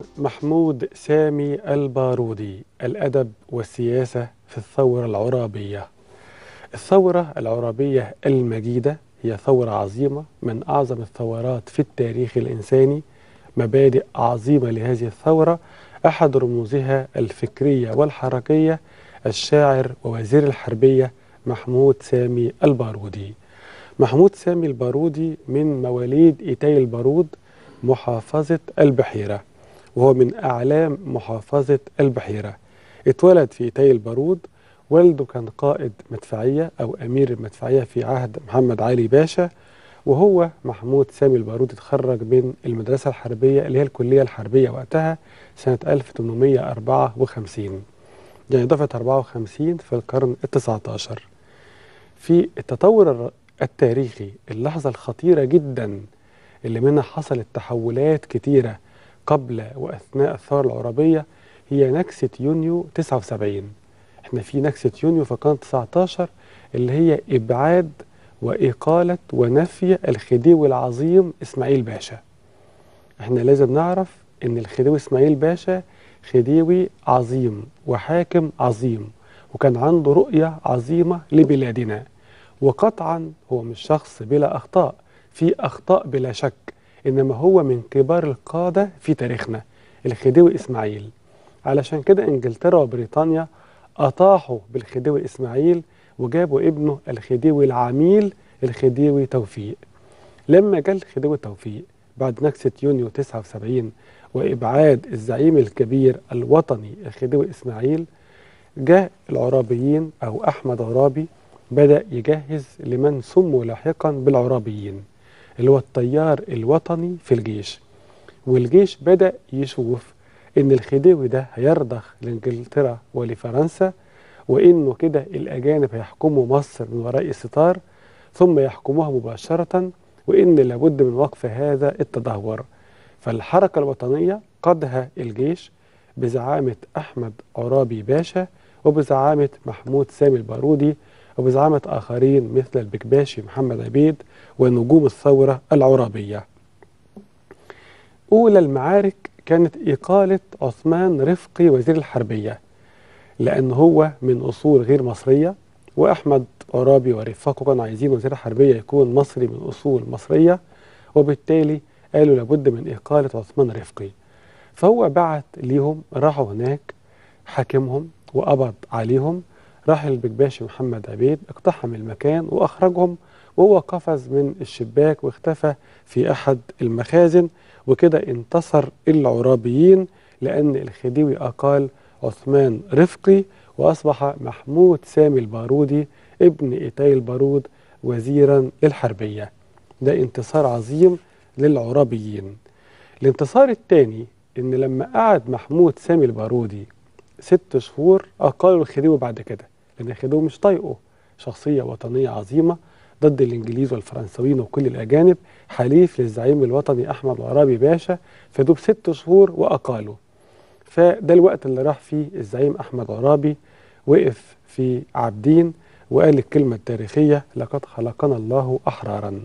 محمود سامي البارودي الأدب والسياسة في الثورة العرابية الثورة العرابية المجيدة هي ثورة عظيمة من أعظم الثورات في التاريخ الإنساني مبادئ عظيمة لهذه الثورة أحد رموزها الفكرية والحركية الشاعر ووزير الحربية محمود سامي البارودي محمود سامي البارودي من مواليد إيتاي البارود محافظة البحيرة وهو من أعلام محافظة البحيرة اتولد في إيتاي البارود والده كان قائد مدفعية أو أمير المدفعية في عهد محمد علي باشا وهو محمود سامي البارود اتخرج من المدرسة الحربية اللي هي الكلية الحربية وقتها سنة 1854 يعني دفعة 54 في القرن التسعة عشر في التطور التاريخي اللحظة الخطيرة جدا اللي منها حصلت تحولات كتيرة قبل وأثناء الثورة العربية هي نكسة يونيو 79 احنا في نكسة يونيو في القرن 19 اللي هي إبعاد وإقالة ونفي الخديوي العظيم إسماعيل باشا احنا لازم نعرف ان الخديوي إسماعيل باشا خديوي عظيم وحاكم عظيم وكان عنده رؤية عظيمة لبلادنا وقطعا هو مش شخص بلا أخطاء في أخطاء بلا شك إنما هو من كبار القادة في تاريخنا الخديوي إسماعيل علشان كده إنجلترا وبريطانيا أطاحوا بالخديوي إسماعيل وجابوا ابنه الخديوي العميل الخديوي توفيق لما جاء الخديوي توفيق بعد نكسة يونيو 79 وإبعاد الزعيم الكبير الوطني الخديوي إسماعيل جاء العرابيين أو أحمد عرابي بدأ يجهز لمن سموا لاحقا بالعرابيين اللي هو التيار الوطني في الجيش والجيش بدأ يشوف إن الخديوي ده هيرضخ لإنجلترا ولفرنسا وإنه كده الأجانب هيحكموا مصر من وراء الستار ثم يحكموها مباشرة وإن لابد من وقف هذا التدهور فالحركة الوطنية قادها الجيش بزعامة أحمد عرابي باشا وبزعامة محمود سامي البارودي وبزعامة آخرين مثل البكباشي محمد عبيد ونجوم الثورة العرابية أولى المعارك كانت إقالة عثمان رفقي وزير الحربية لأن هو من أصول غير مصرية وأحمد عرابي ورفاقه كانوا عايزين وزير الحربية يكون مصري من أصول مصرية وبالتالي قالوا لابد من إقالة عثمان رفقي فهو بعت ليهم راحوا هناك حاكمهم وقبض عليهم راح البكباشي محمد عبيد اقتحم المكان وأخرجهم وهو قفز من الشباك واختفى في أحد المخازن وكده انتصر العرابيين لأن الخديوي أقال عثمان رفقي وأصبح محمود سامي البارودي ابن إيتاي البارود وزيرا للحربية ده انتصار عظيم للعرابيين الانتصار الثاني ان لما قعد محمود سامي البارودي ست شهور اقالوا الخديوي بعد كده لان الخديوي مش طايقه شخصيه وطنيه عظيمه ضد الانجليز والفرنساويين وكل الاجانب حليف للزعيم الوطني احمد عرابي باشا فدوب ست شهور واقالوا فده الوقت اللي راح فيه الزعيم احمد عرابي وقف في عابدين وقال الكلمه التاريخيه لقد خلقنا الله احرارا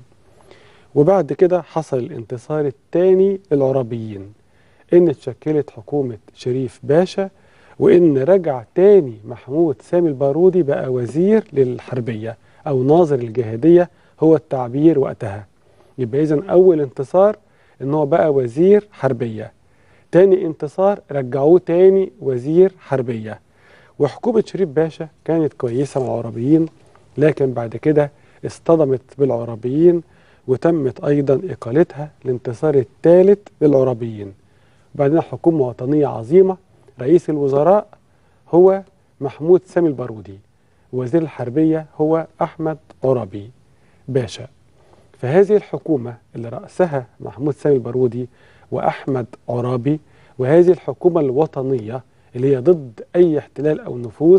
وبعد كده حصل الانتصار الثاني للعرابيين ان اتشكلت حكومة شريف باشا وان رجع تاني محمود سامي البارودي بقى وزير للحربية او ناظر الجهادية هو التعبير وقتها يبقى اذا اول انتصار ان هو بقى وزير حربية تاني انتصار رجعوه تاني وزير حربية وحكومة شريف باشا كانت كويسة مع العربيين لكن بعد كده اصطدمت بالعربيين وتمت أيضا إقالتها الانتصار الثالث للعربيين وبعدين حكومة وطنية عظيمة رئيس الوزراء هو محمود سامي البارودي وزير الحربية هو أحمد عرابي باشا فهذه الحكومة اللي رأسها محمود سامي البارودي وأحمد عرابي وهذه الحكومة الوطنية اللي هي ضد أي احتلال أو نفوذ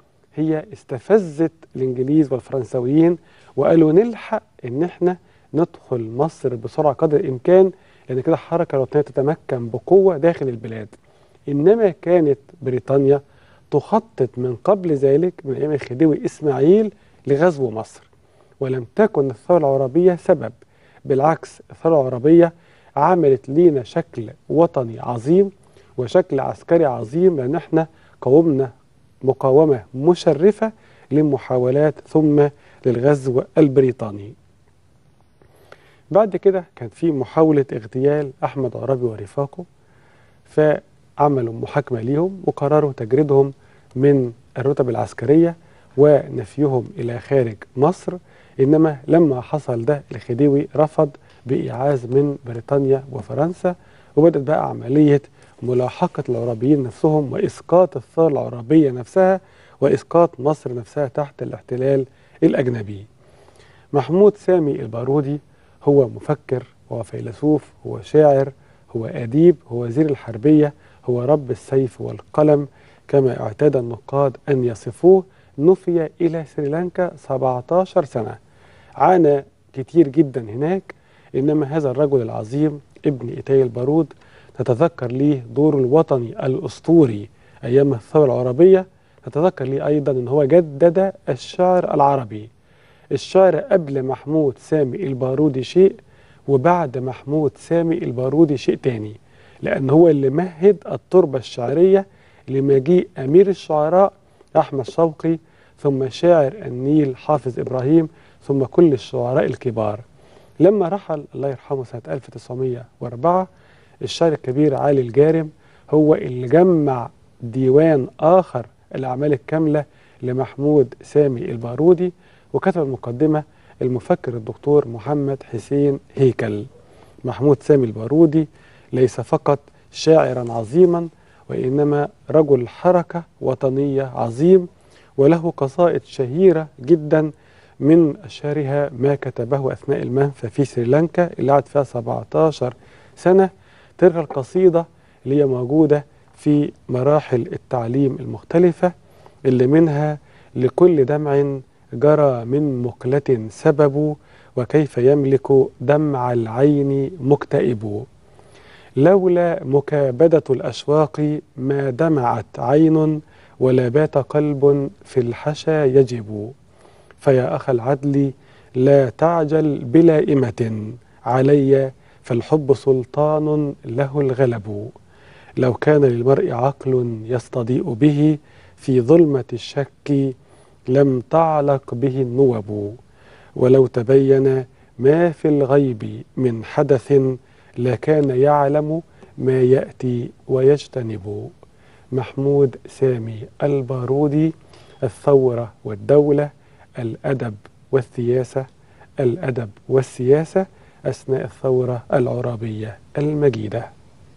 هي استفزت الإنجليز والفرنساويين وقالوا نلحق إن إحنا ندخل مصر بسرعة قدر الإمكان لأن كده الحركة الوطنية تتمكن بقوة داخل البلاد إنما كانت بريطانيا تخطط من قبل ذلك من أيام الخديوي إسماعيل لغزو مصر ولم تكن الثورة العربية سبب بالعكس الثورة العربية عملت لينا شكل وطني عظيم وشكل عسكري عظيم لأن احنا قومنا مقاومة مشرفة للمحاولات ثم للغزو البريطاني بعد كده كان في محاولة اغتيال أحمد عرابي ورفاقه فعملوا محاكمة ليهم وقرروا تجريدهم من الرتب العسكرية ونفيهم إلى خارج مصر إنما لما حصل ده الخديوي رفض بإيعاز من بريطانيا وفرنسا وبدأت بقى عملية ملاحقة العرابيين نفسهم وإسقاط الثورة العرابية نفسها وإسقاط مصر نفسها تحت الاحتلال الأجنبي محمود سامي البارودي هو مفكر هو فيلسوف هو شاعر هو أديب هو وزير الحربية هو رب السيف والقلم كما اعتاد النقاد أن يصفوه نفي إلى سريلانكا 17 سنة عانى كتير جدا هناك إنما هذا الرجل العظيم ابن إيتاي البارود نتذكر ليه دوره الوطني الأسطوري أيام الثورة العربية نتذكر ليه أيضا أن هو جدد الشعر العربي الشعر قبل محمود سامي البارودي شيء وبعد محمود سامي البارودي شيء تاني لأن هو اللي مهد التربة الشعرية لمجيء أمير الشعراء أحمد شوقي ثم شاعر النيل حافظ إبراهيم ثم كل الشعراء الكبار لما رحل الله يرحمه سنة 1904 الشاعر الكبير علي الجارم هو اللي جمع ديوان آخر الأعمال الكاملة لمحمود سامي البارودي وكتب المقدمة المفكر الدكتور محمد حسين هيكل محمود سامي البارودي ليس فقط شاعرا عظيما وإنما رجل حركة وطنية عظيم وله قصائد شهيرة جدا من أشهرها ما كتبه أثناء المنفى في سريلانكا اللي قعد فيها 17 سنة تلك القصيدة اللي هي موجودة في مراحل التعليم المختلفة اللي منها لكل دمع جرى من مقلة سبب وكيف يملك دمع العين مكتئب لولا مكابدة الأشواق ما دمعت عين ولا بات قلب في الحشا يجب فيا أخ العدل لا تعجل بلائمة علي فالحب سلطان له الغلب لو كان للمرء عقل يستضيء به في ظلمة الشك لم تعلق به النوب ولو تبين ما في الغيب من حدث لكان يعلم ما يأتي ويجتنب محمود سامي البارودي الثورة والدولة الأدب والسياسة الأدب والسياسة أثناء الثورة العرابية المجيدة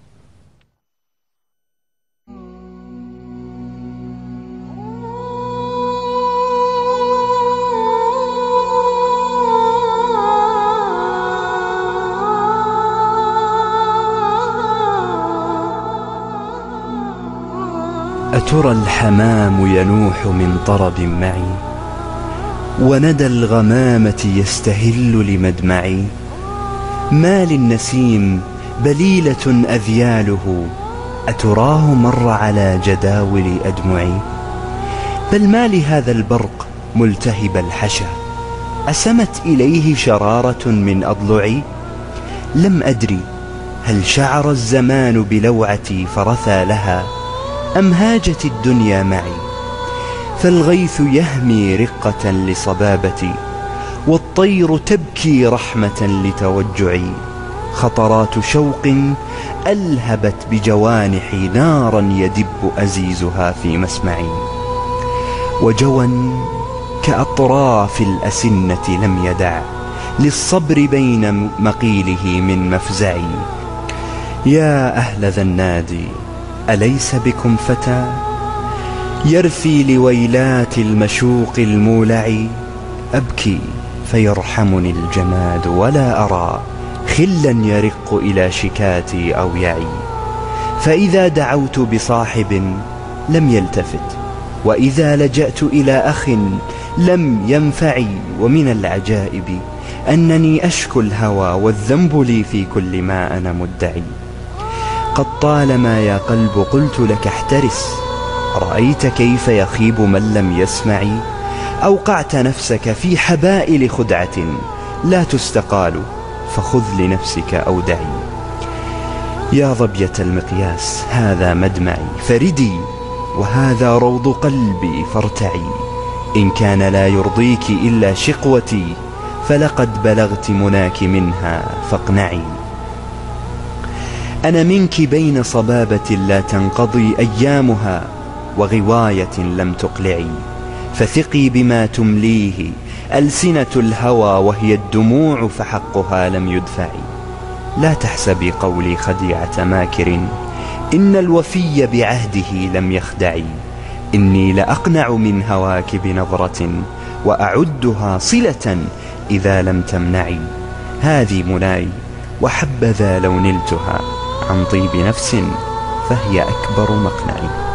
أترى الحمام ينوح من طرب معي وندى الغمامة يستهل لمدمعي ما للنسيم بليلة أذياله أتراه مر على جداول أدمعي بل ما لهذا البرق ملتهب الحشا أسمت إليه شرارة من أضلعي لم أدري هل شعر الزمان بلوعتي فرثى لها أم هاجت الدنيا معي فالغيث يهمي رقة لصبابتي والطير تبكي رحمة لتوجعي خطرات شوق ألهبت بجوانحي نارا يدب أزيزها في مسمعي وجوا كأطراف الأسنة لم يدع للصبر بين مقيله من مفزعي يا أهل ذا النادي أليس بكم فتى يرثي لويلات المشوق المولع أبكي فيرحمني الجماد ولا أرى خلا يرق إلى شكاتي أو يعي فإذا دعوت بصاحب لم يلتفت وإذا لجأت إلى أخ لم ينفعي ومن العجائب أنني أشكو الهوى والذنب لي في كل ما أنا مدعي قد طالما يا قلب قلت لك احترس رأيت كيف يخيب من لم يسمع أوقعت نفسك في حبائل خدعة لا تستقال فخذ لنفسك أودعي يا ظبية المقياس هذا مدمعي فردي وهذا روض قلبي فارتعي إن كان لا يرضيك إلا شقوتي فلقد بلغت مناك منها فاقنعي أنا منك بين صبابة لا تنقضي أيامها وغواية لم تقلعي فثقي بما تمليه ألسنة الهوى وهي الدموع فحقها لم يدفع لا تحسبي قولي خديعة ماكر إن الوفي بعهده لم يخدعي إني لأقنع من هواك بنظرة وأعدها صلة إذا لم تمنعي هذه مناي وحبذا لو نلتها عن طيب نفس فهي أكبر مقنعي